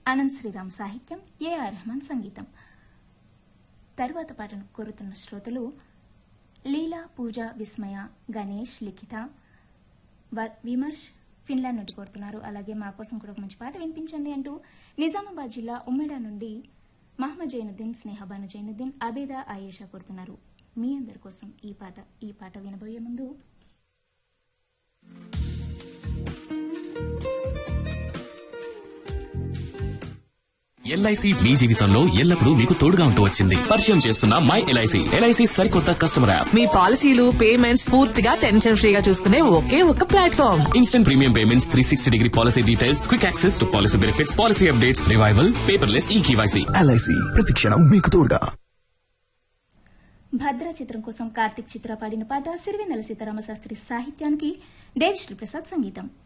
అనంత్ శ్రీరామ్ సాహిత్యం ఏఆర్ రెహమాన్ సంగీతం తరువాత పాటను కోరుతున్న శ్రోతలు లీలా పూజ విస్మయ గణేష్ లిఖిత వ- విమర్శ్ ఫిన్లాండ్ నుండి కోరుతున్నారు అలాగే మా కోసం కూడా ఒక మంచి పాట వినిపించండి అంటూ నిజామాబాద్ జిల్లా ఉమ్మెడ నుండి మహమ్మద్ జైనుద్దీన్ స్నేహబాను జైనుద్దీన్ అబేదా ఆయేషా కోరుతున్నారు మీ అందరి కోసం ఈ పాట ఈ పాట వినబోయే ముందు ఎల్ఐసి మీ జీవితంలో ఎల్లప్పుడూ మీకు తోడుగా ఉంటూ వచ్చింది పరిచయం చేస్తున్న మై ఎల్ఐసి ఎల్ఐసి సరికొత్త కస్టమర్ యాప్ మీ పాలసీలు పేమెంట్స్ పూర్తిగా టెన్షన్ ఫ్రీగా చూసుకునే ఒకే ఒక platform instant premium payments three sixty degree policy details quick access to policy benefits policy updates revival paperless e KYC LIC ప్రతిక్షణం మీకు తోడుగా భద్ర చిత్రం కోసం కార్తిక్ చిత్ర పాడిన పాట సిరివెన్నెల సీతారామ శాస్త్రి సాహిత్యానికి దేవిశ్రీ ప్రసాద్ సంగీతం